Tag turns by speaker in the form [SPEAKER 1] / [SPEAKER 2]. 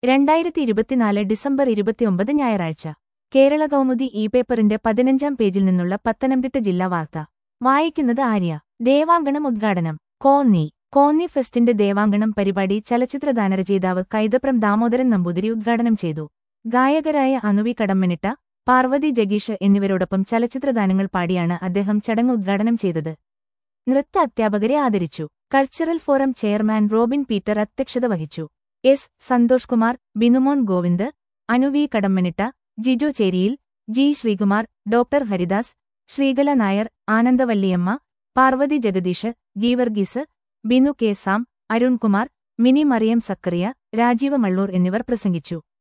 [SPEAKER 1] രണ്ടായിരത്തി ഇരുപത്തിനാല് ഡിസംബർ ഇരുപത്തിയൊമ്പത് ഞായറാഴ്ച കേരള കൗമുദി ഇ പേപ്പറിന്റെ പതിനഞ്ചാം പേജിൽ നിന്നുള്ള പത്തനംതിട്ട ജില്ലാ വാർത്ത വായിക്കുന്നത് ആര്യ ദേവാങ്കണം ഉദ്ഘാടനം കോന്നി കോന്നി ഫെസ്റ്റിന്റെ ദേവാങ്കണം പരിപാടി ചലച്ചിത്ര ഗാനരചയിതാവ് കൈതപ്രം ദാമോദരൻ നമ്പൂതിരി ഉദ്ഘാടനം ചെയ്തു ഗായകരായ അനുവി കടമ്മനിട്ട പാർവതി ജഗീഷ് എന്നിവരോടൊപ്പം ചലച്ചിത്ര ഗാനങ്ങൾ പാടിയാണ് അദ്ദേഹം ചടങ്ങ് ഉദ്ഘാടനം ചെയ്തത് നൃത്ത അധ്യാപകരെ ആദരിച്ചു cultural forum chairman Robin Peter അധ്യക്ഷത വഹിച്ചു S Santhosh Kumar Binumon Govind Anuvi Kadammanitta Jijo Cheriyil G Sreekumar doctor Haridas Sreekala Nair Anandavalliyamma Parvathi Jagadeesh Geevarghese Binu K Sam Arunkumar Mini Mariyam Sakkariya Rajeeva Mallur എന്നിവർ പ്രസംഗിച്ചു